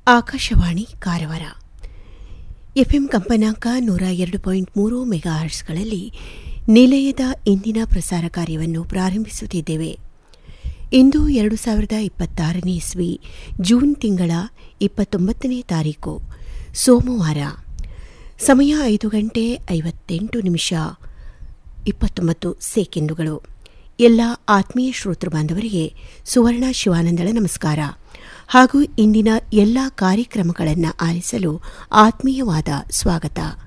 Akashvani Karwar FM ಕಂಪನಾಂಕ ನೂರ ಎರಡು ಪಾಯಿಂಟ್ ಮೂರು ಮೆಗಾಹರ್ಟ್ಸ್ಗಳಲ್ಲಿ ನಿಲಯದ ಇಂದಿನ ಪ್ರಸಾರ ಕಾರ್ಯವನ್ನು ಪ್ರಾರಂಭಿಸುತ್ತಿದ್ದೇವೆ ಇಂದು ಎರಡು ಸಾವಿರದ ಇಪ್ಪತ್ತಾರನೇ ಇಸ್ವಿ ಜೂನ್ ತಿಂಗಳ ಇಪ್ಪತ್ತೊಂಬತ್ತನೇ ತಾರೀಕು ಸೋಮವಾರ ಸಮಯ ಐದು ಗಂಟೆ ಐವತ್ತೆಂಟು ನಿಮಿಷ ಇಪ್ಪತ್ತೊಂಬತ್ತು ಸೆಕೆಂಡುಗಳು ಎಲ್ಲ ಆತ್ಮೀಯ ಶ್ರೋತೃ ಬಾಂಧವರಿಗೆ ಸುವರ್ಣ ಶಿವಾನಂದಳ ನಮಸ್ಕಾರ ಹಾಗೂ ಇಂದಿನ ಎಲ್ಲ ಕಾರ್ಯಕ್ರಮಗಳನ್ನು ಆಲಿಸಲು ಆತ್ಮೀಯವಾದ ಸ್ವಾಗತ